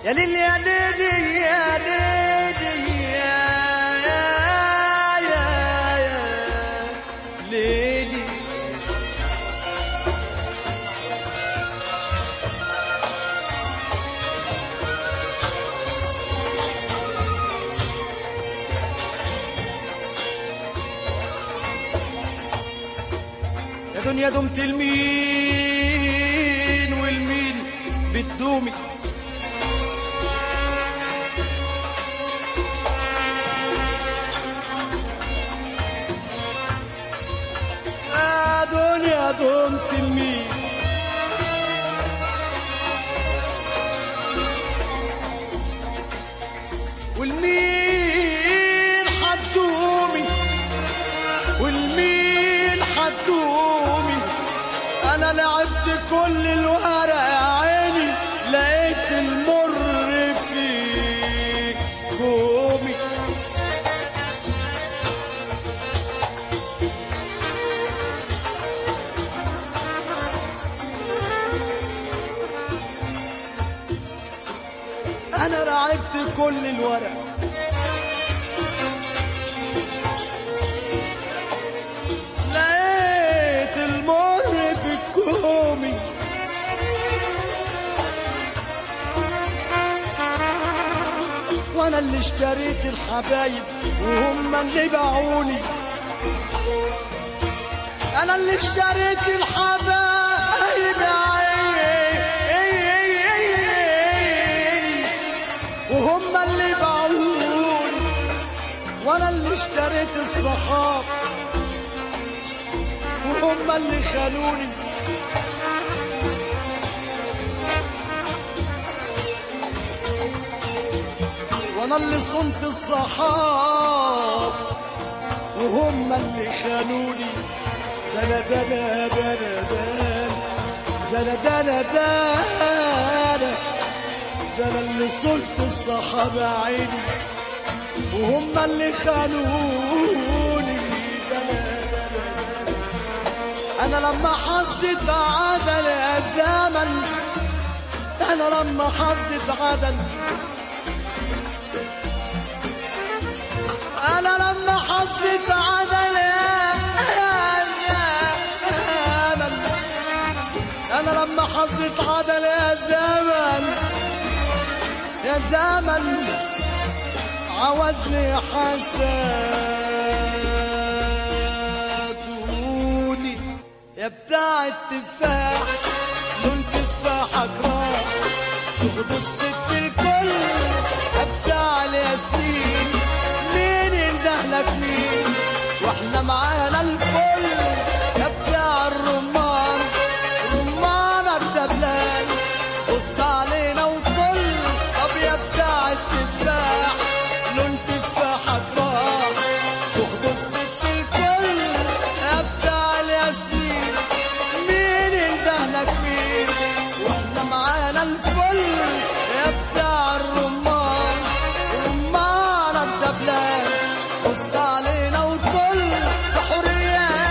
يا ليل يا ليل يا ليل يا يا يا يا ليلي يا دنيا دمت المين والمين بتدومي يا دنيا دمت المين والمين حدومي والمين حدومي انا لعبت كل الورق يا عيني لقيت المر في كومي انا لعبت كل الورق لقيت المر في الكومي وانا اللي اشتريت الحبايب وهم اللي باعوني انا اللي اشتريت الحبايب يا عيني وهم اللي باعوني وانا اللي اشتريت الصحاب وهم اللي خانوني وانا اللي صنت الصحاب وهم اللي خانوني دنا دنا دنا دنا دنا دنا دنا دنا اللي صنت الصحاب يا عيني وهم اللي خانوني دنا انا لما حسيت عدل يا زمن انا لما حسيت عدل انا لما حسيت عدل يا زمن انا لما حسيت عدل يا زمن يا زمن عوزني حسادوني يا بتاع التفاح لون تفاحك راح تاخد الست الكل يا بتاع الياسمين مين يندهلك مين واحنا معانا الكل يا بتاع الرمان رمان الدبلان بص علينا وطل طب يا بتاع التفاح لون تفاحك راح تاخد الست الكل يا بتاع الياسمين مين يندهلك مين واحنا معانا الفل يا بتاع الرمان رمان الدبلان بص علينا وطل بحرية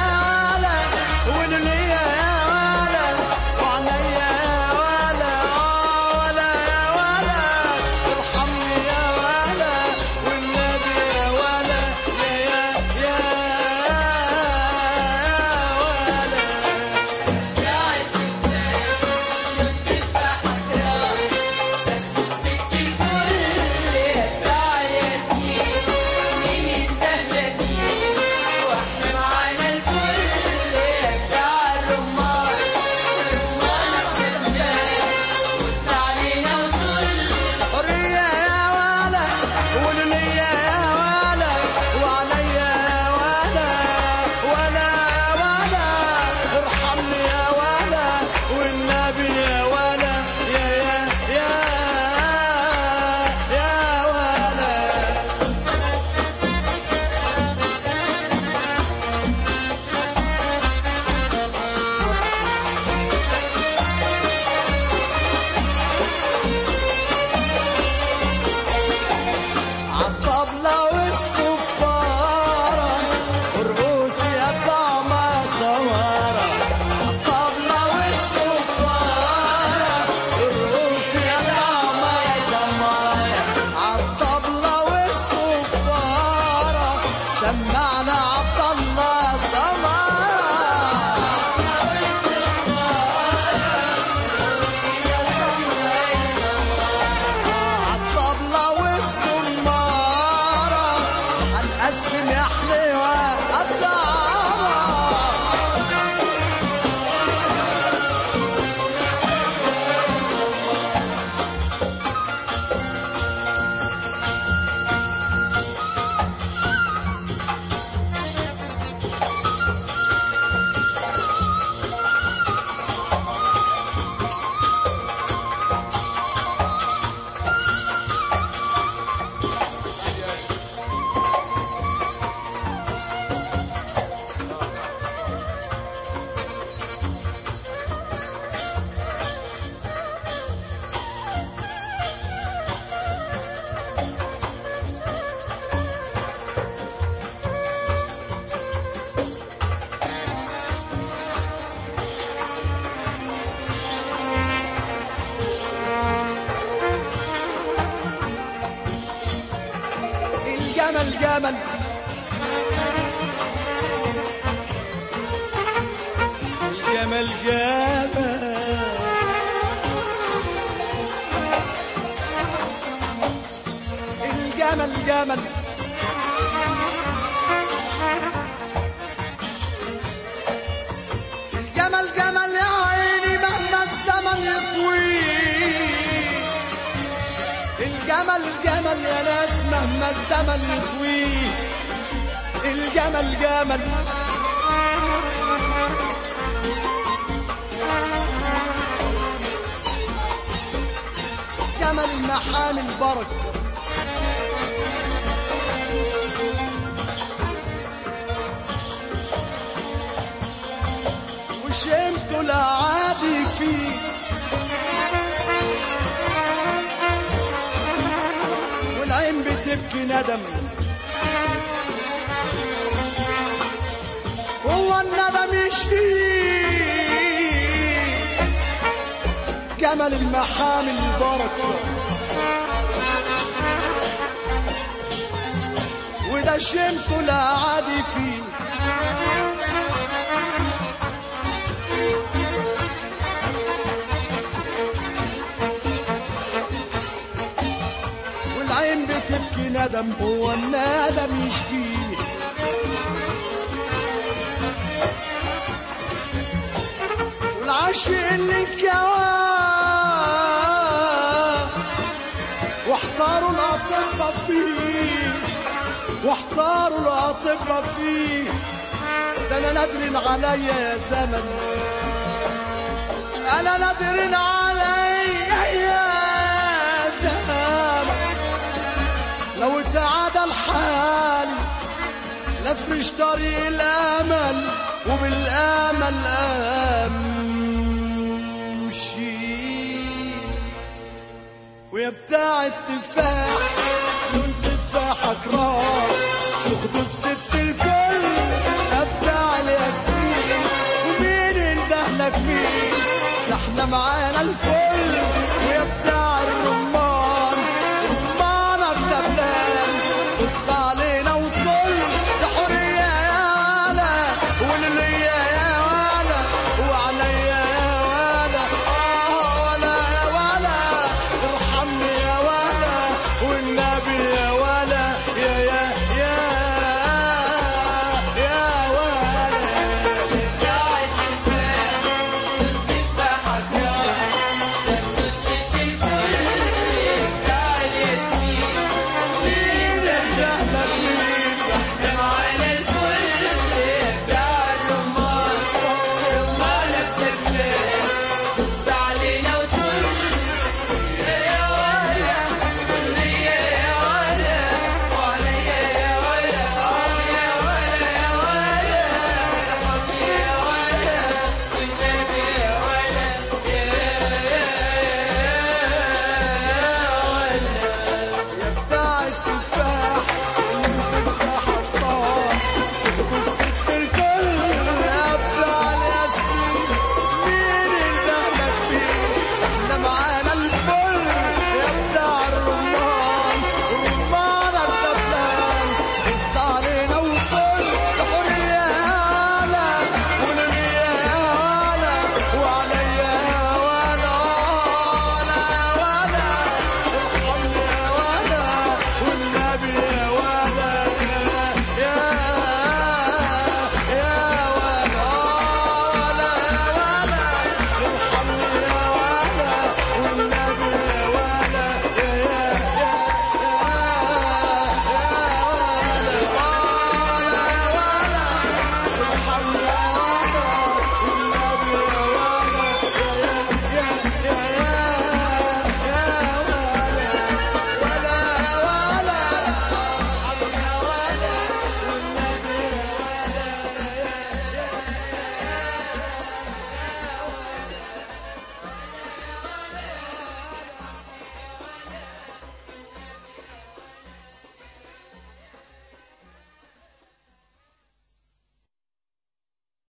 الجمل جمل الجمل جمل الجمل جمل يا عيني مهما الزمن يطويل الجمل جمل يا ناس مهما الزمن يطويل الجمل جمل جمل محامي البركه وشمته لا عادي فيه والعين بتبكي ندم هو الندم يشفيه جمل المحامي البركة وده شمته لا عادي فيه والعين بتبكي ندم هو الندم يشفيه والعاشق اللي انكواه واحتاروا الاطباء فيه واحتاروا الاطباء فيه ده انا نادر عليا يا زمن انا نادر عليا يا زمن لو تعادل حالي لفرش طريق الامل وبالامل امشي ويا بتاع التفاح لون تفاحك راح تاخد الست الكل يا بتاع الياسمين ومين اندهلك مين ده احنا معانا الفل ويا بتاع